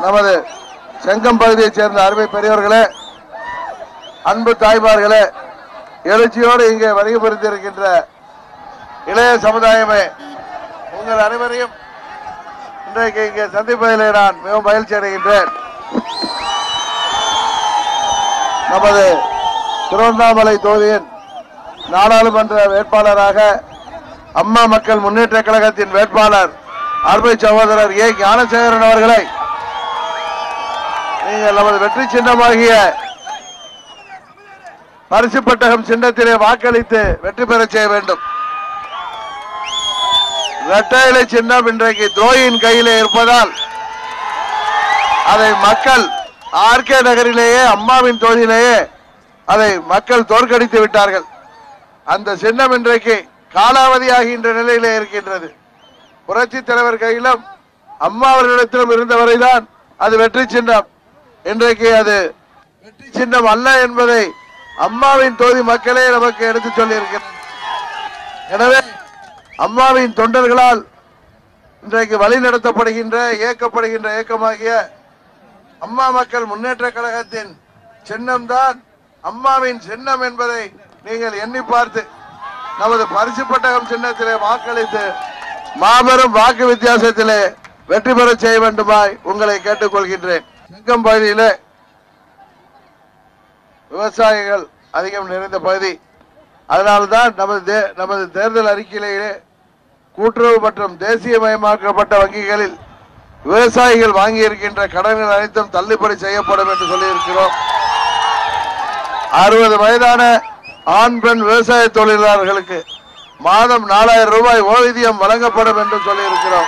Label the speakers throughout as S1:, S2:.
S1: நமது செங்கம் பகுதியைச் சேர்ந்த அருமை பெரியவர்களே அன்பு தாய்மார்களே எழுச்சியோடு இங்கே வருகை புரிந்திருக்கின்ற இளைய சமுதாயமே உங்கள் அனைவரையும் இன்றைக்கு இங்கே சந்திப்பதிலே நான் மிகவும் மகிழ்ச்சி அடைகின்றேன் நமது திருவண்ணாமலை தொகுதியின் நாடாளுமன்ற வேட்பாளராக அம்மா மக்கள் முன்னேற்ற கழகத்தின் வேட்பாளர் அருமை சகோதரர் ஏ ஞானசேகரன் அவர்களை நீங்கள் நமது வெற்றி சின்னமாகிய பரிசு பெட்டகம் சின்னத்திலே வாக்களித்து வெற்றி பெறச் செய்ய வேண்டும் இரட்டை இலை சின்னம் இன்றைக்கு துரோகியின் கையிலே இருப்பதால் அதை மக்கள் ஆர்கே நகரிலேயே அம்மாவின் தொழிலேயே அதை மக்கள் தோற்கடித்து விட்டார்கள் அந்த சின்னம் இன்றைக்கு காலாவதியாகின்ற நிலையிலே இருக்கின்றது புரட்சி தலைவர் கையிலும் அம்மா அவர்களிடத்திலும் இருந்தவரைதான் அது வெற்றி சின்னம் இன்றைக்கு அது வெற்றி சின்னம் அல்ல என்பதை அம்மாவின் தொகுதி மக்களே நமக்கு எடுத்து சொல்லி இருக்கிறது எனவே அம்மாவின் தொண்டர்களால் இன்றைக்கு வழி நடத்தப்படுகின்ற இயக்கப்படுகின்ற இயக்கமாகிய அம்மா மக்கள் முன்னேற்ற கழகத்தின் சின்னம்தான் அம்மாவின் சின்னம் என்பதை நீங்கள் எண்ணி பார்த்து நமது பரிசு பட்டகம் சின்னத்திலே வாக்களித்து மாபெரும் வாக்கு வித்தியாசத்திலே வெற்றி பெற செய்ய வேண்டுமாய் உங்களை கேட்டுக்கொள்கின்றேன் செங்கம் பகுதியிலே விவசாயிகள் அதிகம் நிறைந்த பகுதி அதனால்தான் நமது தே- நமது தேர்தல் அறிக்கையிலேயே கூட்டுறவு மற்றும் தேசியமயமாக்கப்பட்ட வங்கிகளில் விவசாயிகள் வாங்கி இருக்கின்ற கடன்கள் அனைத்தும் தள்ளுபடி செய்யப்படும் என்று சொல்லியிருக்கிறோம் அறுபது வயதான ஆண் பெண் விவசாய தொழிலாளர்களுக்கு மாதம் நாலாயிரம் ரூபாய் ஓய்வூதியம் வழங்கப்படும் என்று சொல்லியிருக்கிறோம்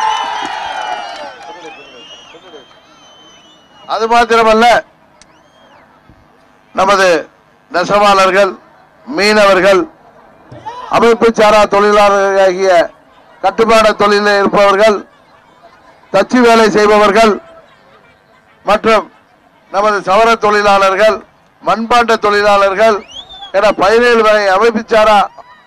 S1: அது மாத்திரமல்ல நமது நெசவாளர்கள் மீனவர்கள் அமைப்பு சாரா தொழிலாளர்களாகிய கட்டுமான தொழிலில் இருப்பவர்கள் தச்சு வேலை செய்பவர்கள் மற்றும் நமது சவர தொழிலாளர்கள் மண்பாண்ட தொழிலாளர்கள் என பதினேழு வகை அமைப்பு சாரா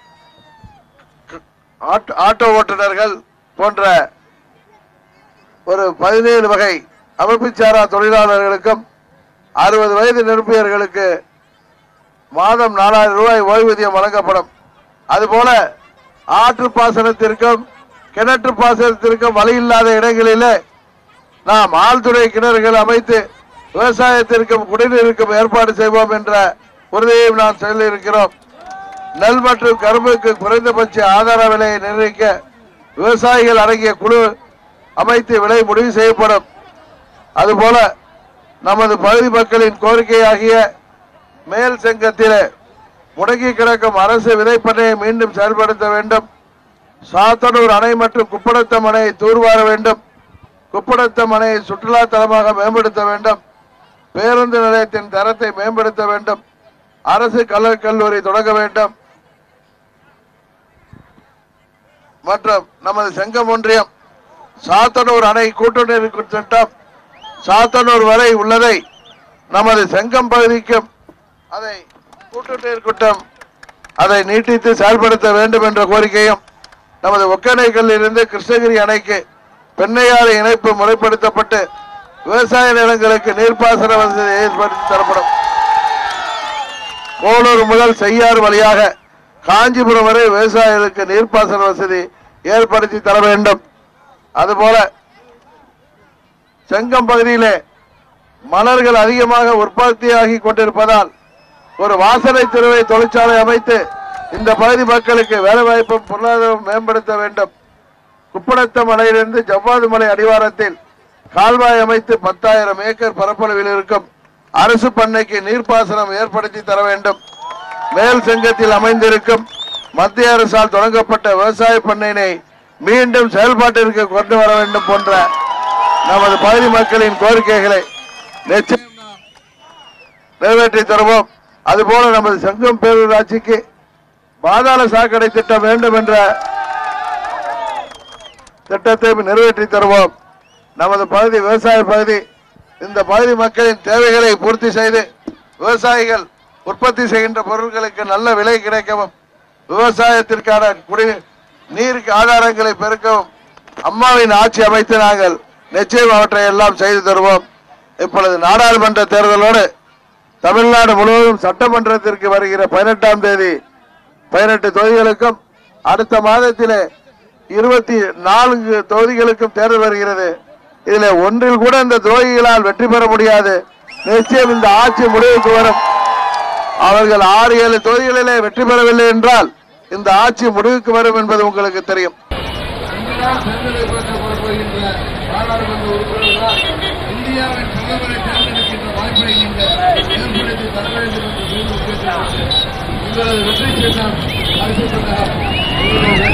S1: ஆட்டோ- ஆட்டோ ஓட்டுநர்கள் போன்ற ஒரு பதினேழு வகை அமைப்பு சாரா தொழிலாளர்களுக்கும் அறுபது வயது நிரம்பியவர்களுக்கு மாதம் நாலாயிரம் ரூபாய் ஓய்வூதியம் வழங்கப்படும் அதுபோல ஆற்று பாசனத்திற்கும் கிணற்று பாசனத்திற்கும் வழி இல்லாத இடங்களிலே நாம் ஆழ்துறை கிணறுகள் அமைத்து விவசாயத்திற்கும் குடிநீருக்கும் ஏற்பாடு செய்வோம் என்ற உறுதியையும் நாம் சொல்லியிருக்கிறோம் நெல் மற்றும் கரும்புக்கு குறைந்தபட்ச ஆதார விலையை நிர்ணயிக்க விவசாயிகள் அடங்கிய குழு அமைத்து விலை முடிவு செய்யப்படும் அதுபோல நமது பகுதி மக்களின் கோரிக்கையாகிய மேல் செங்கத்திலே முடங்கி கிடக்கும் அரசு விதைப்பண்ணையை மீண்டும் செயல்படுத்த வேண்டும் சாத்தனூர் அணை மற்றும் குப்படத்தம் அணையை தூர்வார வேண்டும் குப்படத்தம் அணையை சுற்றுலா தலமாக மேம்படுத்த வேண்டும் பேருந்து நிலையத்தின் தரத்தை மேம்படுத்த வேண்டும் அரசு கலர் கல்லூரி தொடங்க வேண்டும் மற்றும் நமது செங்கம் ஒன்றியம் சாத்தனூர் அணை கூட்டுநீர் திட்டம் சாத்தனூர் வரை உள்ளதை நமது செங்கம் பகுதிக்கும் அதை கூட்டுநீர் குட்டம் அதை நீட்டித்து செயல்படுத்த வேண்டும் என்ற கோரிக்கையும் நமது ஒக்கணைகளில் இருந்து கிருஷ்ணகிரி அணைக்கு பெண்ணையாறு இணைப்பு முறைப்படுத்தப்பட்டு விவசாய நிலங்களுக்கு நீர்ப்பாசன வசதி ஏற்படுத்தி தரப்படும் கோளூர் முதல் செய்யாறு வழியாக காஞ்சிபுரம் வரை விவசாயிகளுக்கு நீர்ப்பாசன வசதி ஏற்படுத்தி தர வேண்டும் அதுபோல செங்கம் பகுதியிலே மலர்கள் அதிகமாக உற்பத்தியாகி கொண்டிருப்பதால் ஒரு வாசனை திருவை தொழிற்சாலை அமைத்து இந்த பகுதி மக்களுக்கு வேலைவாய்ப்பும் பொருளாதாரம் மேம்படுத்த வேண்டும் குப்படத்தம் மலையிலிருந்து ஜவ்வாது மலை அடிவாரத்தில் கால்வாய் அமைத்து பத்தாயிரம் ஏக்கர் பரப்பளவில் இருக்கும் அரசு பண்ணைக்கு நீர்ப்பாசனம் ஏற்படுத்தி தர வேண்டும் மேல் செங்கத்தில் அமைந்திருக்கும் மத்திய அரசால் தொடங்கப்பட்ட விவசாய பண்ணையினை மீண்டும் செயல்பாட்டிற்கு கொண்டு வர வேண்டும் போன்ற நமது பகுதி மக்களின் கோரிக்கைகளை நிச்சயம் நாம் நிறைவேற்றி தருவோம் அதுபோல நமது சங்கம் பேரூராட்சிக்கு பாதாள சாக்கடை திட்டம் வேண்டும் என்ற திட்டத்தை நிறைவேற்றி தருவோம் நமது பகுதி விவசாய பகுதி இந்த பகுதி மக்களின் தேவைகளை பூர்த்தி செய்து விவசாயிகள் உற்பத்தி செய்கின்ற பொருட்களுக்கு நல்ல விலை கிடைக்கவும் விவசாயத்திற்கான குடி நீருக்கு ஆதாரங்களை பெருக்கவும் அம்மாவின் ஆட்சி அமைத்து நாங்கள் நிச்சயம் அவற்றை எல்லாம் செய்து தருவோம் இப்பொழுது நாடாளுமன்ற தேர்தலோடு தமிழ்நாடு முழுவதும் சட்டமன்றத்திற்கு வருகிற பதினெட்டாம் தேதி பதினெட்டு தொகுதிகளுக்கும் அடுத்த மாதத்திலே இருபத்தி நான்கு தொகுதிகளுக்கும் தேர்தல் வருகிறது இதில் ஒன்றில் கூட இந்த துரோகிகளால் வெற்றி பெற முடியாது நிச்சயம் இந்த ஆட்சி முடிவுக்கு வரும் அவர்கள் ஆறு ஏழு தொகுதிகளிலே வெற்றி பெறவில்லை என்றால் இந்த ஆட்சி முடிவுக்கு வரும் என்பது உங்களுக்கு தெரியும்
S2: இங்குதான் தேர்ந்தெடுக்கப்பட போகின்ற நாடாளுமன்ற உறுப்பினர்களால் இந்தியாவின் பிரதமரை தேர்ந்தெடுக்கின்ற வாய்ப்பை இந்த ஏற்படுத்தி தர வேண்டும் என்று சொல்லி கேட்டுக்கொண்டு உங்களது வெற்றி சின்னம் அரசு புத்தகம் உங்களுடைய